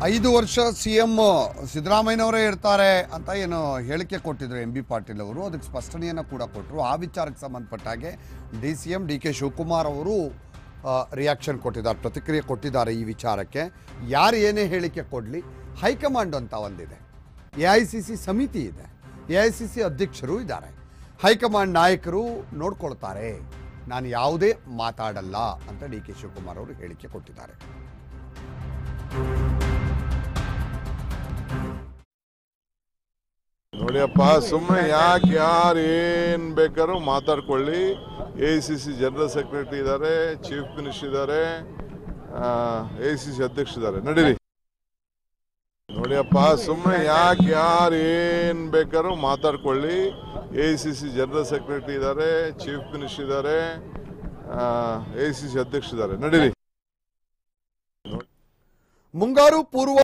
ಐದು ವರ್ಷ C M ಸಿದ್ದರಾಮಯ್ಯನವರೇ ಇರ್ತಾರೆ ಅಂತ ಏನು ಹೇಳಿಕೆ ಕೊಟ್ಟಿದ್ರು ಎಂ ಬಿ ಪಾಟೀಲ್ ಅವರು ಅದಕ್ಕೆ ಸ್ಪಷ್ಟನೆಯನ್ನು ಕೂಡ ಕೊಟ್ಟರು ಆ ವಿಚಾರಕ್ಕೆ ಸಂಬಂಧಪಟ್ಟ ಹಾಗೆ D C M D K Shivakumar ಅವರು ರಿಯಾಕ್ಷನ್ ಕೊಟ್ಟಿದ್ದಾರೆ ಪ್ರತಿಕ್ರಿಯೆ ಕೊಟ್ಟಿದ್ದಾರೆ ಈ ವಿಚಾರಕ್ಕೆ ಯಾರು ಏನೇ ಹೇಳಿಕೆ ಕೊಡಲಿ ಹೈಕಮಾಂಡ್ ಅಂತ ಒಂದಿದೆ ಎ ಐ ಸಿ ಸಿ ಸಮಿತಿ ಇದೆ ಎ ಐ ಸಿ ಸಿ ಅಧ್ಯಕ್ಷರು ಇದ್ದಾರೆ ಹೈಕಮಾಂಡ್ ನಾಯಕರು ನೋಡ್ಕೊಳ್ತಾರೆ ನಾನು ಯಾವುದೇ ಮಾತಾಡಲ್ಲ ಅಂತ ಡಿ ಕೆ ಶಿವಕುಮಾರ್ ಅವರು ಹೇಳಿಕೆ ಕೊಟ್ಟಿದ್ದಾರೆ ನೋಡಿಯಪ್ಪ ಸುಮ್ಮನೆ ಯಾಕೆ ಯಾರು ಏನು ಬೇಕಾದ್ರೂ ಮಾತಾಡ್ಕೊಳ್ಳಿ A C C general secretary ಇದ್ದಾರೆ ಚೀಫ್ ಮಿನಿಸ್ಟರ್ ಇದ್ದಾರೆ ಎ ಸಿ ಸಿ ಅಧ್ಯಕ್ಷ ಇದ್ದಾರೆ ನಡೀರಿ ನೋಡಿಯಪ್ಪ ಸುಮ್ಮನೆ ಯಾಕೆ ಯಾರು ಏನು ಬೇಕಾದ್ರೂ ಮಾತಾಡ್ಕೊಳ್ಳಿ A C C general secretary ಇದ್ದಾರೆ ಚೀಫ್ ಮಿನಿಸ್ಟರ್ ಇದ್ದಾರೆ ಎ ಸಿ ಸಿ ಅಧ್ಯಕ್ಷ ಇದ್ದಾರೆ ನಡೀರಿ ಮುಂಗಾರು ಪೂರ್ವ